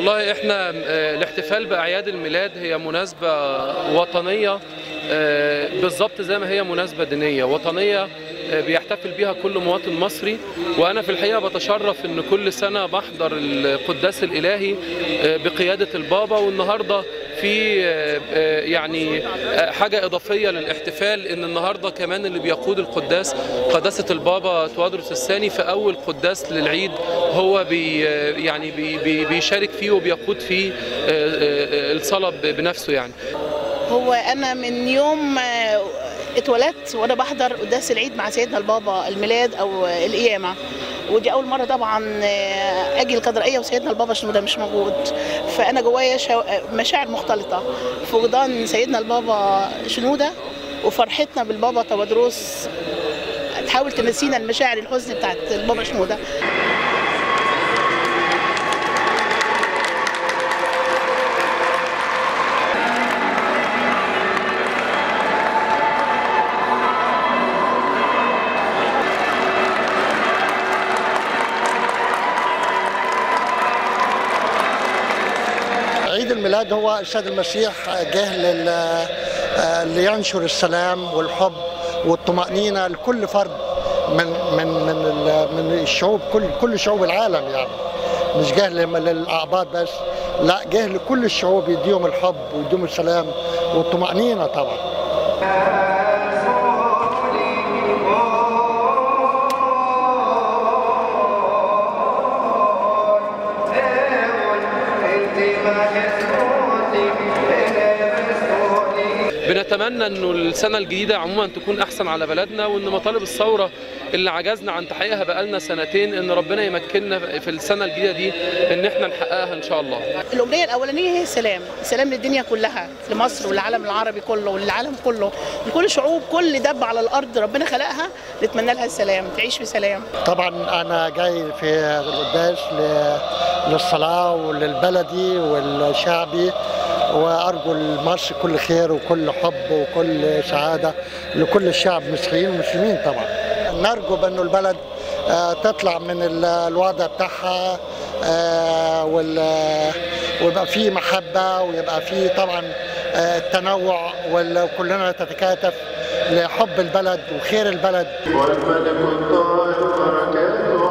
والله احنا آه، الاحتفال باعياد الميلاد هي مناسبه وطنيه آه، بالظبط زي ما هي مناسبه دينيه وطنيه آه، بيحتفل بيها كل مواطن مصري وانا في الحقيقه بتشرف ان كل سنه بحضر القداس الالهي آه، بقياده البابا والنهارده في آه، آه، يعني آه، حاجه اضافيه للاحتفال ان النهارده كمان اللي بيقود القداس قداسه البابا توادرس الثاني في اول قداس للعيد هو بي يعني بي بي بيشارك فيه وبيقود فيه آه، آه، الصلاه ب- بنفسه يعني هو انا من يوم آه، اتولدت وانا بحضر قداس العيد مع سيدنا البابا الميلاد او آه، القيامه ودي اول مره طبعا آه، اجي القدريه وسيدنا البابا شنوده مش موجود فانا جوايا شو... آه، مشاعر مختلطه فقدان سيدنا البابا شنوده وفرحتنا بالبابا تودروس تحاول تنسينا المشاعر الحزن بتاعت البابا شنوده عيد الميلاد هو السيد المسيح جه لل آه، لينشر السلام والحب والطمأنينة لكل فرد من من من ال- من الشعوب كل كل شعوب العالم يعني مش جه لم- للأعباد بس لا جه لكل الشعوب يديهم الحب ويديهم السلام والطمأنينة طبعا بنتمنى انه السنه الجديده عموما تكون احسن على بلدنا وان مطالب الثوره اللي عجزنا عن تحقيقها بقالنا سنتين ان ربنا يمكننا في السنه الجديده دي ان احنا نحققها ان شاء الله الأمنية الأولانية هي السلام، السلام للدنيا كلها، لمصر والعالم العربي كله والعالم كله، لكل شعوب كل دب على الأرض ربنا خلقها نتمنى لها السلام، تعيش في سلام. طبعا انا جاي في القداس ل- للصلاه وللبلدي والشعبي وارجو لمصر كل خير وكل حب وكل سعاده لكل الشعب المصريين والمسلمين طبعا نرجو بانه البلد آه، تطلع من ال- الوضع بتاعها آه، وال- ويبقى فيه محبه ويبقى فيه طبعا آه، تنوع وكلنا نتكاتف لحب البلد وخير البلد والملك الطاهر بركاته